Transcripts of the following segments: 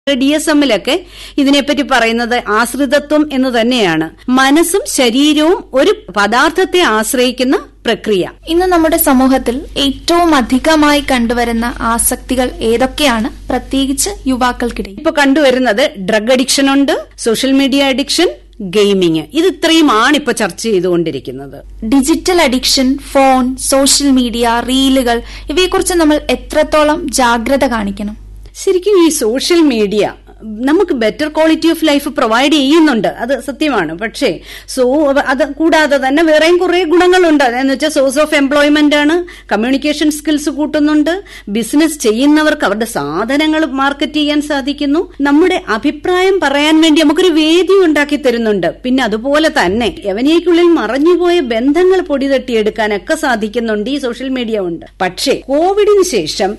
D S എമ്മിലൊക്കെ ഇതിനെപ്പറ്റി പറയുന്നത് ആശ്രിതത്വം എന്ന് തന്നെയാണ് മനസ്സും ശരീരവും ഒരു പദാർത്ഥത്തെ ആശ്രയിക്കുന്ന പ്രക്രിയ ഇന്ന് നമ്മുടെ സമൂഹത്തിൽ ഏറ്റവും അധികമായി കണ്ടുവരുന്ന ആസക്തികൾ ഏതൊക്കെയാണ് പ്രത്യേകിച്ച് യുവാക്കൾക്കിടയിൽ ഇപ്പൊ കണ്ടുവരുന്നത് ഡ്രഗ് അഡിക്ഷൻ ഉണ്ട് സോഷ്യൽ മീഡിയ അഡിക്ഷൻ ഗെയിമിങ് ഇത് ഇത്രയുമാണ് ഇപ്പൊ ചർച്ച ചെയ്തുകൊണ്ടിരിക്കുന്നത് digital addiction phone social media റീലുകൾ ഇവയെക്കുറിച്ച് നമ്മൾ എത്രത്തോളം ജാഗ്രത കാണിക്കണം ശരിക്കും ഈ സോഷ്യൽ മീഡിയ നമുക്ക് better quality of life provide ചെയ്യുന്നുണ്ട് അത് സത്യമാണ് പക്ഷേ സോ അത് കൂടാതെ തന്നെ വേറെയും കുറെ ഗുണങ്ങളുണ്ട് എന്ന് വെച്ചാൽ സോഴ്സ് ഓഫ് എംപ്ലോയ്മെന്റ് ആണ് കമ്മ്യൂണിക്കേഷൻ സ്കിൽസ് കൂട്ടുന്നുണ്ട് ബിസിനസ് ചെയ്യുന്നവർക്ക് അവരുടെ സാധനങ്ങൾ മാർക്കറ്റ് ചെയ്യാൻ സാധിക്കുന്നു നമ്മുടെ അഭിപ്രായം പറയാൻ വേണ്ടി നമുക്കൊരു വേദി ഉണ്ടാക്കി തരുന്നുണ്ട് പിന്നെ അതുപോലെ തന്നെ യവനിയയ്ക്കുള്ളിൽ മറഞ്ഞുപോയ ബന്ധങ്ങൾ പൊടി തട്ടിയെടുക്കാനൊക്കെ സാധിക്കുന്നുണ്ട് ഈ സോഷ്യൽ മീഡിയ ഉണ്ട് പക്ഷേ കോവിഡിന് ശേഷം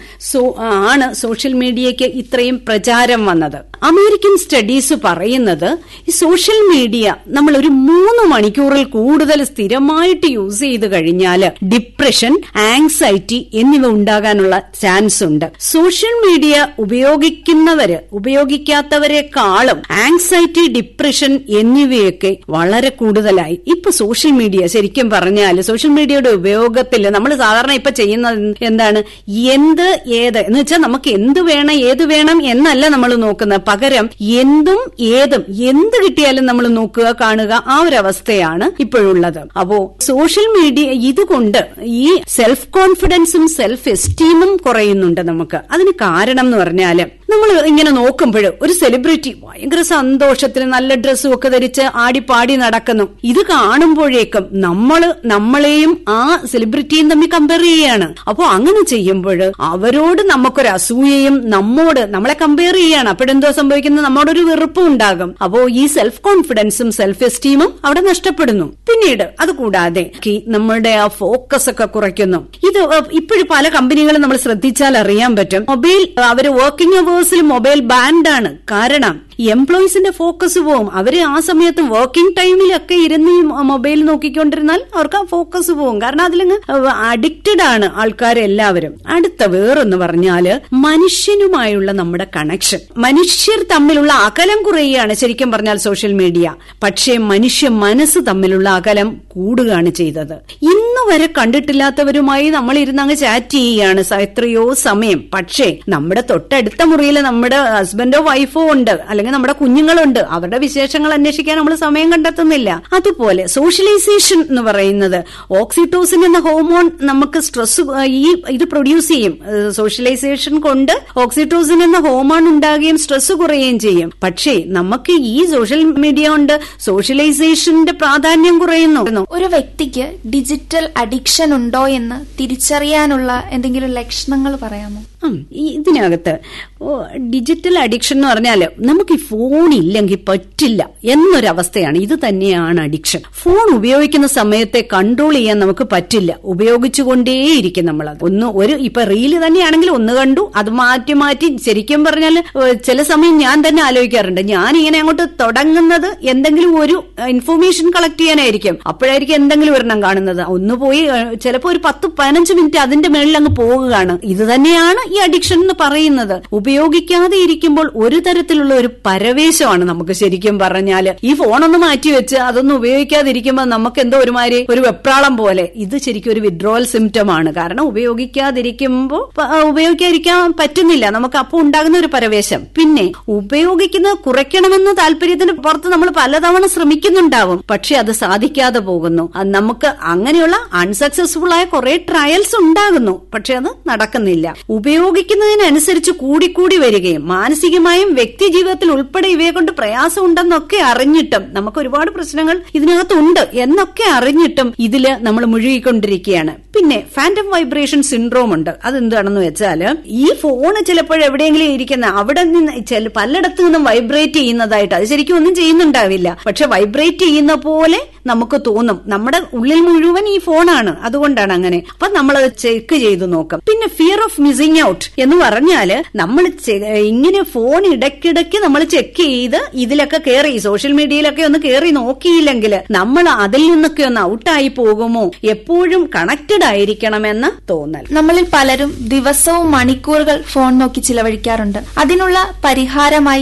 ആണ് സോഷ്യൽ മീഡിയയ്ക്ക് ഇത്രയും പ്രചാരം വന്നത് അമേരിക്കൻ സ്റ്റഡീസ് പറയുന്നത് ഈ സോഷ്യൽ മീഡിയ നമ്മൾ ഒരു മൂന്ന് മണിക്കൂറിൽ കൂടുതൽ സ്ഥിരമായിട്ട് യൂസ് ചെയ്ത് കഴിഞ്ഞാൽ ഡിപ്രഷൻ ആങ്സൈറ്റി എന്നിവ ഉണ്ടാകാനുള്ള ചാൻസ് ഉണ്ട് സോഷ്യൽ മീഡിയ ഉപയോഗിക്കുന്നവര് ഉപയോഗിക്കാത്തവരെക്കാളും ആങ്സൈറ്റി ഡിപ്രഷൻ എന്നിവയൊക്കെ വളരെ കൂടുതലായി ഇപ്പൊ സോഷ്യൽ മീഡിയ ശരിക്കും പറഞ്ഞാൽ സോഷ്യൽ മീഡിയയുടെ ഉപയോഗത്തിൽ നമ്മൾ സാധാരണ ഇപ്പൊ ചെയ്യുന്നത് എന്താണ് എന്ത് ഏത് എന്ന് വെച്ചാൽ നമുക്ക് എന്ത് വേണം ഏത് വേണം എന്നല്ല നമ്മൾ നോക്കുന്നത് പകരം എന്തും ഏതും എന്ത് കിട്ടിയാലും നമ്മൾ നോക്കുക കാണുക ആ ഒരു അവസ്ഥയാണ് ഇപ്പോഴുള്ളത് അപ്പോ സോഷ്യൽ മീഡിയ ഇതുകൊണ്ട് ഈ സെൽഫ് കോൺഫിഡൻസും സെൽഫ് എസ്റ്റീമും കുറയുന്നുണ്ട് നമുക്ക് അതിന് കാരണം എന്ന് പറഞ്ഞാല് നമ്മൾ ഇങ്ങനെ നോക്കുമ്പോൾ ഒരു സെലിബ്രിറ്റി ഭയങ്കര സന്തോഷത്തിൽ നല്ല ഡ്രസ്സും ഒക്കെ ധരിച്ച് ആടിപ്പാടി നടക്കുന്നു ഇത് കാണുമ്പോഴേക്കും നമ്മള് നമ്മളെയും ആ സെലിബ്രിറ്റിയും തമ്മിൽ കമ്പയർ ചെയ്യാണ് അപ്പോൾ അങ്ങനെ ചെയ്യുമ്പോൾ അവരോട് നമുക്കൊരു അസൂയയും നമ്മോട് നമ്മളെ കമ്പയർ ചെയ്യാണ് അപ്പോഴെന്തോ സംഭവിക്കുന്നത് നമ്മോടൊരു വെറുപ്പും ഉണ്ടാകും അപ്പോ ഈ സെൽഫ് കോൺഫിഡൻസും സെൽഫ് എസ്റ്റീമും അവിടെ നഷ്ടപ്പെടുന്നു പിന്നീട് അത് കൂടാതെ നമ്മുടെ ആ ഫോക്കസ് ഒക്കെ കുറയ്ക്കുന്നു ഇത് ഇപ്പോഴും പല കമ്പനികളും നമ്മൾ ശ്രദ്ധിച്ചാൽ അറിയാൻ പറ്റും മൊബൈൽ അവർ വർക്കിംഗ് അവേഴ്സിൽ മൊബൈൽ ബാൻഡാണ് കാരണം എംപ്ലോയീസിന്റെ ഫോക്കസ് പോവും അവര് ആ സമയത്ത് വർക്കിംഗ് ടൈമിലൊക്കെ ഇരുന്ന് ഈ മൊബൈൽ നോക്കിക്കൊണ്ടിരുന്നാൽ അവർക്ക് ആ ഫോക്കസ് പോവും കാരണം അതിലങ്ങ് അഡിക്റ്റഡ് ആണ് ആൾക്കാരെല്ലാവരും അടുത്ത വേറൊന്ന് പറഞ്ഞാല് മനുഷ്യനുമായുള്ള നമ്മുടെ കണക്ഷൻ മനുഷ്യർ തമ്മിലുള്ള അകലം കുറയുകയാണ് ശരിക്കും പറഞ്ഞാൽ സോഷ്യൽ മീഡിയ പക്ഷേ മനുഷ്യ മനസ്സ് തമ്മിലുള്ള അകലം കൂടുകയാണ് ചെയ്തത് ഇന്ന് വരെ കണ്ടിട്ടില്ലാത്തവരുമായി നമ്മൾ ഇരുന്ന് അങ്ങ് ചാറ്റ് ചെയ്യുകയാണ് എത്രയോ സമയം പക്ഷേ നമ്മുടെ തൊട്ടടുത്ത മുറിയിൽ നമ്മുടെ ഹസ്ബൻഡോ വൈഫോ ഉണ്ട് അല്ലെങ്കിൽ നമ്മുടെ കുഞ്ഞുങ്ങളുണ്ട് അവരുടെ വിശേഷങ്ങൾ അന്വേഷിക്കാൻ നമ്മൾ സമയം കണ്ടെത്തുന്നില്ല അതുപോലെ സോഷ്യലൈസേഷൻ എന്ന് പറയുന്നത് ഓക്സിറ്റോസിൻ എന്ന ഹോർമോൺ നമുക്ക് സ്ട്രെസ് ഈ ഇത് പ്രൊഡ്യൂസ് ചെയ്യും സോഷ്യലൈസേഷൻ കൊണ്ട് ഓക്സിറ്റോസിൻ എന്ന ഹോർമോൺ ഉണ്ടാകുകയും സ്ട്രെസ് കുറയുകയും ചെയ്യും പക്ഷേ നമുക്ക് ഈ സോഷ്യൽ മീഡിയ കൊണ്ട് സോഷ്യലൈസേഷന്റെ പ്രാധാന്യം കുറയുന്നു ഒരു വ്യക്തിക്ക് ഡിജിറ്റൽ അഡിക്ഷൻ ഉണ്ടോ എന്ന് തിരിച്ചറിയാനുള്ള എന്തെങ്കിലും ലക്ഷണങ്ങൾ പറയാമോ ഇതിനകത്ത് ഡിജിറ്റൽ അഡിക്ഷൻ എന്ന് പറഞ്ഞാൽ നമുക്ക് ഈ ഫോൺ ഇല്ലെങ്കിൽ പറ്റില്ല എന്നൊരവസ്ഥയാണ് ഇത് തന്നെയാണ് അഡിക്ഷൻ ഫോൺ ഉപയോഗിക്കുന്ന സമയത്തെ കൺട്രോൾ ചെയ്യാൻ നമുക്ക് പറ്റില്ല ഉപയോഗിച്ചുകൊണ്ടേയിരിക്കും നമ്മളത് ഒന്ന് ഒരു ഇപ്പൊ റീല് തന്നെയാണെങ്കിൽ ഒന്ന് കണ്ടു അത് മാറ്റി മാറ്റി ശരിക്കും പറഞ്ഞാൽ ചില സമയം ഞാൻ തന്നെ ആലോചിക്കാറുണ്ട് ഞാൻ ഇങ്ങനെ അങ്ങോട്ട് തുടങ്ങുന്നത് എന്തെങ്കിലും ഒരു ഇൻഫർമേഷൻ കളക്ട് ചെയ്യാനായിരിക്കും അപ്പോഴായിരിക്കും എന്തെങ്കിലും ഒരെണ്ണം കാണുന്നത് ഒന്ന് പോയി ചിലപ്പോൾ ഒരു പത്ത് പതിനഞ്ച് മിനിറ്റ് അതിന്റെ മേളിൽ അങ്ങ് പോവുകയാണ് ഇത് തന്നെയാണ് ഈ അഡിക്ഷൻ എന്ന് പറയുന്നത് ഉപയോഗിക്കാതെ ഇരിക്കുമ്പോൾ ഒരു തരത്തിലുള്ള ഒരു പരവേശമാണ് നമുക്ക് ശരിക്കും പറഞ്ഞാൽ ഈ ഫോണൊന്ന് മാറ്റിവെച്ച് അതൊന്നും ഉപയോഗിക്കാതിരിക്കുമ്പോൾ നമുക്ക് എന്തോ ഒരുമാതിരി ഒരു വെപ്രാളം പോലെ ഇത് ശരിക്കും ഒരു വിഡ്രോവൽ സിംറ്റം ആണ് കാരണം ഉപയോഗിക്കാതിരിക്കുമ്പോൾ ഉപയോഗിക്കാതിരിക്കാൻ പറ്റുന്നില്ല നമുക്ക് അപ്പോൾ ഉണ്ടാകുന്ന ഒരു പരവേശം പിന്നെ ഉപയോഗിക്കുന്നത് കുറയ്ക്കണമെന്ന താല്പര്യത്തിന് പുറത്ത് നമ്മൾ പലതവണ ശ്രമിക്കുന്നുണ്ടാവും പക്ഷെ അത് സാധിക്കാതെ പോകുന്നു നമുക്ക് അങ്ങനെയുള്ള അൺസക്സസ്ഫുൾ ആയ കുറെ ട്രയൽസ് ഉണ്ടാകുന്നു പക്ഷെ അത് നടക്കുന്നില്ല ഉപയോഗിക്കുന്നതിനനുസരിച്ച് കൂടിക്കൂടി വരികയും മാനസികമായും വ്യക്തി ജീവിതത്തിൽ ഉൾപ്പെടെ ഇവയെ കൊണ്ട് പ്രയാസം ഉണ്ടെന്നൊക്കെ അറിഞ്ഞിട്ടും നമുക്ക് ഒരുപാട് പ്രശ്നങ്ങൾ ഇതിനകത്തുണ്ട് എന്നൊക്കെ അറിഞ്ഞിട്ടും ഇതില് നമ്മൾ മുഴുകിക്കൊണ്ടിരിക്കുകയാണ് പിന്നെ ഫാൻറ്റം വൈബ്രേഷൻ സിൻഡ്രോം ഉണ്ട് അതെന്താണെന്ന് വെച്ചാല് ഈ ഫോൺ ചിലപ്പോൾ എവിടെയെങ്കിലും ഇരിക്കുന്ന അവിടെ നിന്ന് ചില പലയിടത്തു നിന്നും വൈബ്രേറ്റ് ചെയ്യുന്നതായിട്ട് അത് ശരിക്കും ഒന്നും ചെയ്യുന്നുണ്ടാവില്ല പക്ഷെ വൈബ്രേറ്റ് ചെയ്യുന്ന പോലെ നമുക്ക് തോന്നും നമ്മുടെ ഉള്ളിൽ മുഴുവൻ ഈ ഫോണാണ് അതുകൊണ്ടാണ് അങ്ങനെ അപ്പൊ നമ്മളത് ചെക്ക് ചെയ്ത് നോക്കാം പിന്നെ ഫിയർ ഓഫ് മിസ്സിംഗ് ഔട്ട് എന്ന് പറഞ്ഞാല് നമ്മൾ ഇങ്ങനെ ഫോൺ ഇടയ്ക്കിടയ്ക്ക് നമ്മൾ ചെക്ക് ചെയ്ത് ഇതിലൊക്കെ കയറി സോഷ്യൽ മീഡിയയിലൊക്കെ ഒന്ന് കയറി നോക്കിയില്ലെങ്കിൽ നമ്മൾ അതിൽ നിന്നൊക്കെ ഒന്ന് ഔട്ടായി പോകുമോ എപ്പോഴും കണക്റ്റഡ് ആയിരിക്കണമെന്ന് തോന്നൽ നമ്മളിൽ പലരും ദിവസവും മണിക്കൂറുകൾ ഫോൺ നോക്കി ചിലവഴിക്കാറുണ്ട് അതിനുള്ള പരിഹാരമായി